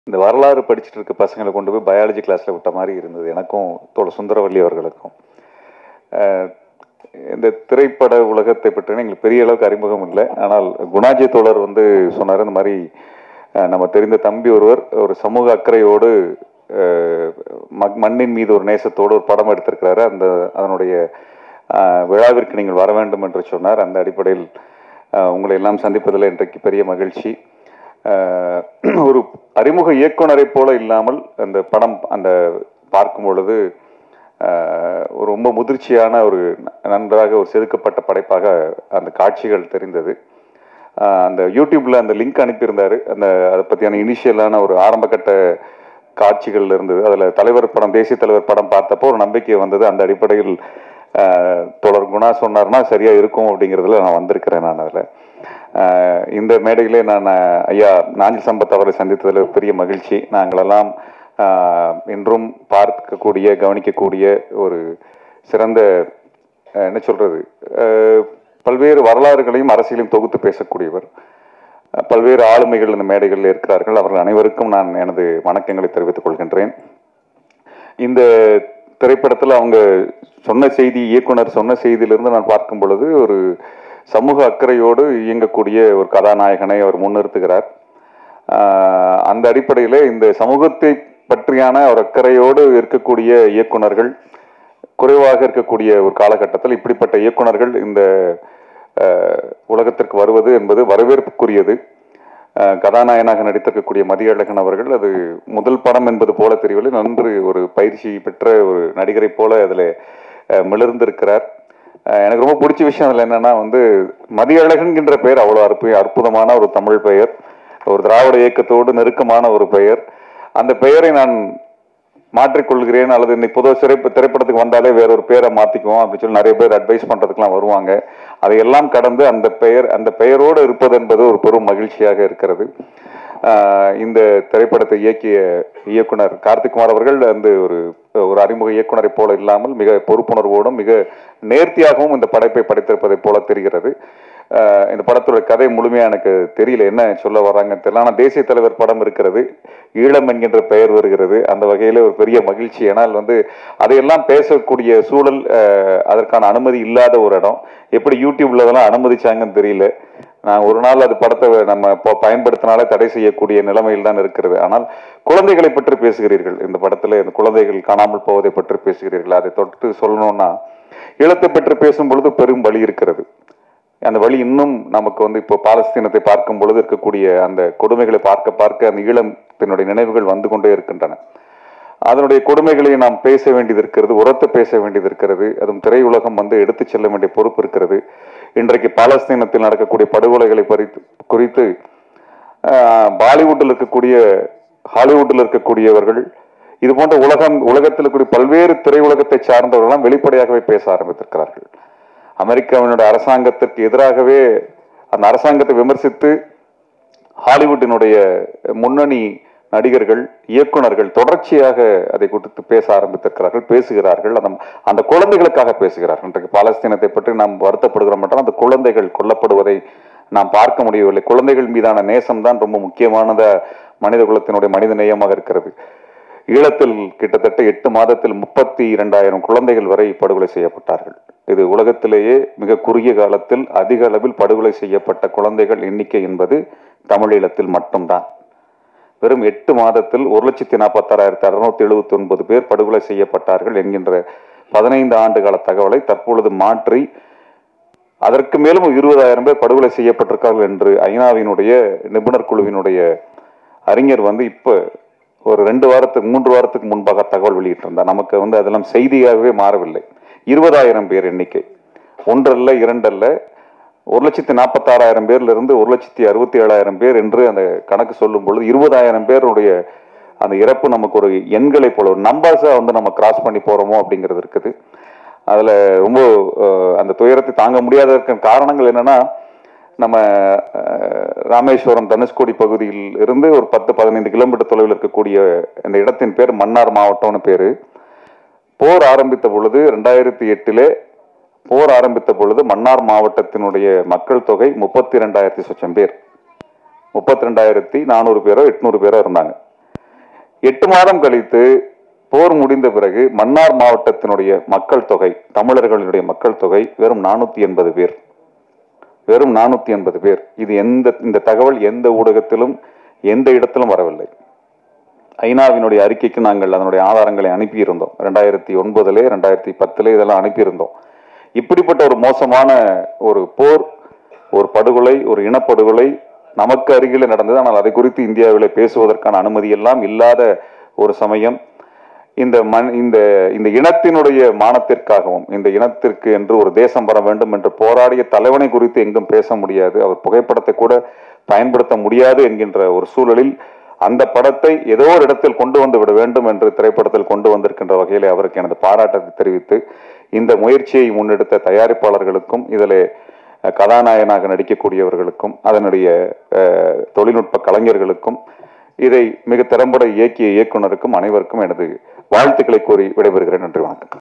இந்த வரலாறு படிச்சுட்டு இருக்க பசங்களை கொண்டு போய் பயாலஜி கிளாஸ்ல விட்ட மாதிரி இருந்தது எனக்கும் தோழ சுந்தரவல்லி அவர்களுக்கும் அஹ், இந்த திரைப்பட உலகத்தை பற்றி எங்களுக்கு பெரிய அளவுக்கு அறிமுகம் இல்லை ஆனால் குணாஜி தோழர் வந்து சொன்னார் இந்த மாதிரி அஹ், நம்ம தெரிந்த தம்பி ஒருவர் ஒரு சமூக அக்கறையோடு அஹ், மக்- மண்ணின் மீது ஒரு நேசத்தோடு ஒரு படம் எடுத்திருக்கிறாரு அந்த அதனுடைய அஹ், விழாவிற்கு நீங்கள் வர வேண்டும் என்று சொன்னார் அந்த அடிப்படையில் அஹ், உங்களை எல்லாம் சந்திப்பதில் இன்றைக்கு பெரிய மகிழ்ச்சி அஹ், ஒரு அறிமுக இயக்குனரை போல இல்லாமல் அந்த படம் அந்த பார்க்கும் பொழுது அஹ், ஒரு ரொம்ப முதிர்ச்சியான ஒரு ந- நன்றாக ஒரு செதுக்கப்பட்ட படைப்பாக அந்த காட்சிகள் தெரிந்தது அஹ், அந்த யூடியூப்ல அந்த லிங்க் அனுப்பியிருந்தாரு அந்த அதை பற்றியான இனிஷியலான ஒரு ஆரம்பகட்ட காட்சிகள் இருந்தது அதில் தலைவர் படம் தேசிய தலைவர் படம் பார்த்தப்போ ஒரு நம்பிக்கை வந்தது அந்த அடிப்படையில் அஹ், தொடர் குணா சொன்னார்னா சரியா இருக்கும் அப்படிங்கிறதுல நான் வந்திருக்கிறேன் நான் அதில் இந்த மேடையிலே நான் அஹ், ஐயா நாஞ்சில் சம்பத் அவரை சந்தித்ததில் பெரிய மகிழ்ச்சி நாங்களெல்லாம் அஹ், இன்றும் பார்க்கக்கூடிய கவனிக்கக்கூடிய ஒரு சிறந்த அஹ், என்ன சொல்றது அஹ், பல்வேறு வரலாறுகளையும் அரசியலையும் தொகுத்து பேசக்கூடியவர் அஹ், பல்வேறு ஆளுமைகள் இந்த மேடைகளில் இருக்கிறார்கள் அவர்கள் அனைவருக்கும் நான் எனது வணக்கங்களை தெரிவித்துக் கொள்கின்றேன் இந்த திரைப்படத்தில் அவங்க சொன்ன செய்தி இயக்குனர் சொன்ன செய்தியிலிருந்து நான் பார்க்கும் பொழுது ஒரு சமூக அக்கறையோடு இயங்கக்கூடிய ஒரு கதாநாயகனை அவர் முன்னிறுத்துகிறார் ஆஹ் அந்த அடிப்படையில் இந்த சமூகத்தை பற்றியான ஒரு அக்கறையோடு இருக்கக்கூடிய இயக்குனர்கள் குறைவாக இருக்கக்கூடிய ஒரு காலகட்டத்தில் இப்படிப்பட்ட இயக்குனர்கள் இந்த ஆஹ், உலகத்திற்கு வருவது என்பது வரவேற்புக்குரியது ஆஹ், கதாநாயகனாக நடித்திருக்கக்கூடிய மதியழகன் அவர்கள் அது முதல் படம் என்பது போல தெரியவில்லை நன்று ஒரு பயிற்சி பெற்ற ஒரு நடிகரை போல அதில் மிளர்ந்திருக்கிறார் ஆஹ், எனக்கு ரொம்ப பிடிச்ச விஷயம் அதில் என்னன்னா வந்து மதியழகன்கின்ற பெயர் அவ்வளோ அற்பு அற்புதமான ஒரு தமிழ் பெயர் ஒரு திராவிட இயக்கத்தோடு நெருக்கமான ஒரு பெயர் அந்த பெயரை நான் மாற்றிக்கொள்கிறேன் அல்லது இன்னைக்கு புது சிறை திரைப்படத்துக்கு வந்தாலே வேற ஒரு பேரை மாத்திக்குவோம் அப்படின்னு சொல்லி நிறைய பேர் அட்வைஸ் பண்றதுக்கெல்லாம் வருவாங்க அதையெல்லாம் கடந்து அந்த பெயர் அந்த பெயரோடு இருப்பது என்பது ஒரு பெரும் மகிழ்ச்சியாக இருக்கிறது ஆஹ் இந்த திரைப்படத்தை இயக்கிய இயக்குனர் கார்த்திக்குமார் அவர்கள் வந்து ஒரு ஒரு அறிமுக இயக்குனரை போல இல்லாமல் மிக பொறுப்புணர்வோடும் மிக நேர்த்தியாகவும் இந்த படைப்பை படைத்திருப்பதை போல தெரிகிறது ஆஹ் இந்த படத்தோட கதை முழுமையா எனக்கு தெரியல என்ன சொல்ல வர்றாங்கன்னு தெரியல ஆனால் தேசிய தலைவர் படம் இருக்கிறது ஈழம் என்கின்ற பெயர் வருகிறது அந்த வகையில ஒரு பெரிய மகிழ்ச்சி ஏன்னால் வந்து அதையெல்லாம் பேசக்கூடிய சூழல் ஆஹ் அதற்கான அனுமதி இல்லாத ஒரு இடம் எப்படி யூடியூப்ல அதெல்லாம் அனுமதிச்சாங்கன்னு தெரியல நான் ஒரு நாள் அது படத்தை நம்ம இப்போ பயன்படுத்தினாலே தடை செய்யக்கூடிய நிலைமையில் தான் இருக்கிறது ஆனால் குழந்தைகளை பற்றி பேசுகிறீர்கள் இந்த படத்துல இந்த குழந்தைகள் காணாமல் போவதை பற்றி பேசுகிறீர்கள் அதை தொட்டு சொல்லணும்னா ஈழத்தை பற்றி பேசும் பொழுது பெரும் வழி இருக்கிறது அந்த வழி இன்னும் நமக்கு வந்து இப்போ பாலஸ்தீனத்தை பார்க்கும் பொழுது இருக்கக்கூடிய அந்த கொடுமைகளை பார்க்க பார்க்க அந்த ஈழத்தினுடைய நினைவுகள் வந்து கொண்டே இருக்கின்றன அதனுடைய கொடுமைகளை நாம் பேச வேண்டியது இருக்கிறது உரத்து பேச வேண்டியது இருக்கிறது அதுவும் திரையுலகம் வந்து எடுத்துச் செல்ல வேண்டிய பொறுப்பு இருக்கிறது இன்றைக்கு பாலஸ்தீனத்தில் நடக்கக்கூடிய படுகொலைகளை பறித்து குறித்து ஆஹ், பாலிவுட்டில் இருக்கக்கூடிய ஹாலிவுட்டில் இருக்கக்கூடியவர்கள் இது போன்ற உலகம் உலகத்தில் இருக்கக்கூடிய பல்வேறு திரையுலகத்தை சார்ந்தவர்கள்லாம் வெளிப்படையாகவே பேச ஆரம்பித்திருக்கிறார்கள் அமெரிக்காவினுடைய அரசாங்கத்திற்கு எதிராகவே அந்த அரசாங்கத்தை விமர்சித்து ஹாலிவுட்டினுடைய முன்னணி நடிகர்கள் இயக்குனர்கள் தொடர்ச்சியாக அதை குறித்து பேச ஆரம்பித்திருக்கிறார்கள் பேசுகிறார்கள் அந்த அந்த குழந்தைகளுக்காக பேசுகிறார்கள் இன்றைக்கு பாலஸ்தீனத்தை பற்றி நாம் வருத்தப்படுகிறோம் என்றால் அந்த குழந்தைகள் கொல்லப்படுவதை நாம் பார்க்க முடியவில்லை குழந்தைகள் மீதான நேசம் தான் ரொம்ப முக்கியமானத மனித குலத்தினுடைய மனித நேயமாக இருக்கிறது ஈழத்தில் கிட்டத்தட்ட எட்டு மாதத்தில் முப்பத்தி இரண்டாயிரம் குழந்தைகள் வரை படுகொலை செய்யப்பட்டார்கள் இது உலகத்திலேயே மிக குறுகிய காலத்தில் அதிக அளவில் படுகொலை செய்யப்பட்ட குழந்தைகள் எண்ணிக்கை என்பது தமிழீழத்தில் மட்டும்தான் வெறும் எட்டு மாதத்தில் ஒரு லட்சத்தி நாற்பத்தாறாயிரத்தி அறுநூத்தி எழுபத்தி ஒன்பது பேர் படுகொலை செய்யப்பட்டார்கள் என்கின்ற பதினைந்து ஆண்டு கால தகவலை தற்பொழுது மாற்றி அதற்கு மேலும் இருபதாயிரம் பேர் படுகொலை செய்யப்பட்டிருக்கார்கள் என்று ஐநாவினுடைய நிபுணர் குழுவினுடைய அறிஞர் வந்து இப்ப ஒரு ரெண்டு வாரத்துக்கு மூன்று வாரத்துக்கு முன்பாக தகவல் வெளியிட்டிருந்தார் நமக்கு வந்து அதெல்லாம் செய்தியாகவே மாறவில்லை இருபதாயிரம் பேர் எண்ணிக்கை ஒன்றல்ல இரண்டல்ல ஒரு லட்சத்தி நாற்பத்தாறாயிரம் பேர்ல இருந்து ஒரு லட்சத்தி அறுபத்தி ஏழாயிரம் பேர் என்று அந்த கணக்கு சொல்லும் பொழுது இருபதாயிரம் பேருடைய அந்த இறப்பு நமக்கு ஒரு எண்களை போல ஒரு நம்பர்ஸா வந்து நம்ம கிராஸ் பண்ணி போறோமோ அப்படிங்கிறது இருக்குது அதுல ரொம்ப அஹ், அந்த துயரத்தை தாங்க முடியாததற்கு காரணங்கள் என்னன்னா நம்ம அஹ், ராமேஸ்வரம் தனுஷ்கோடி பகுதியில் இருந்து ஒரு பத்து பதினைந்து கிலோமீட்டர் தொலைவில் இருக்கக்கூடிய இந்த இடத்தின் பேர் மன்னார் மாவட்டம்னு பேரு போர் ஆரம்பித்த பொழுது ரெண்டாயிரத்தி எட்டிலே போர் ஆரம்பித்த பொழுது மன்னார் மாவட்டத்தினுடைய மக்கள் தொகை முப்பத்தி ரெண்டாயிரத்தி சொச்சம் பேர் முப்பத்தி ரெண்டாயிரத்தி நானூறு பேரோ எட்நூறு பேரோ இருந்தாங்க எட்டு மாதம் கழித்து போர் முடிந்த பிறகு மன்னார் மாவட்டத்தினுடைய மக்கள் தொகை தமிழர்களுடைய மக்கள் தொகை வெறும் நானூத்தி எண்பது பேர் வெறும் நானூத்தி எண்பது பேர் இது எந்த இந்த தகவல் எந்த ஊடகத்திலும் எந்த இடத்திலும் வரவில்லை ஐநாவினுடைய அறிக்கைக்கு நாங்கள் அதனுடைய ஆதாரங்களை அனுப்பியிருந்தோம் ரெண்டாயிரத்தி ஒன்பதுல ரெண்டாயிரத்தி பத்துல இதெல்லாம் அனுப்பியிருந்தோம் இப்படிப்பட்ட ஒரு மோசமான ஒரு போர் ஒரு படுகொலை ஒரு இனப்படுகொலை நமக்கு அருகில் நடந்தது ஆனால் அதை குறித்து இந்தியாவில் பேசுவதற்கான அனுமதி எல்லாம் இல்லாத ஒரு சமயம் இந்த மண் இந்த இந்த இனத்தினுடைய மானத்திற்காகவும் இந்த இனத்திற்கு என்று ஒரு தேசம் வர வேண்டும் என்று போராடிய தலைவனை குறித்து எங்கும் பேச முடியாது அவர் புகைப்படத்தை கூட பயன்படுத்த முடியாது என்கின்ற ஒரு சூழலில் அந்த படத்தை ஏதோ ஒரு இடத்தில் கொண்டு வந்து விட வேண்டும் என்று திரைப்படத்தில் கொண்டு வந்திருக்கின்ற வகையிலே அவருக்கு எனது பாராட்டத்தை தெரிவித்து இந்த முயற்சியை முன்னெடுத்த தயாரிப்பாளர்களுக்கும் இதிலே அஹ், கதாநாயகனாக நடிக்கக்கூடியவர்களுக்கும் அதனுடைய அஹ், தொழில்நுட்ப கலைஞர்களுக்கும் இதை மிக திறம்பட இயக்கிய இயக்குனருக்கும் அனைவருக்கும் எனது வாழ்த்துக்களை கூறி விடைபெறுகிறேன் நன்றி வணக்கம்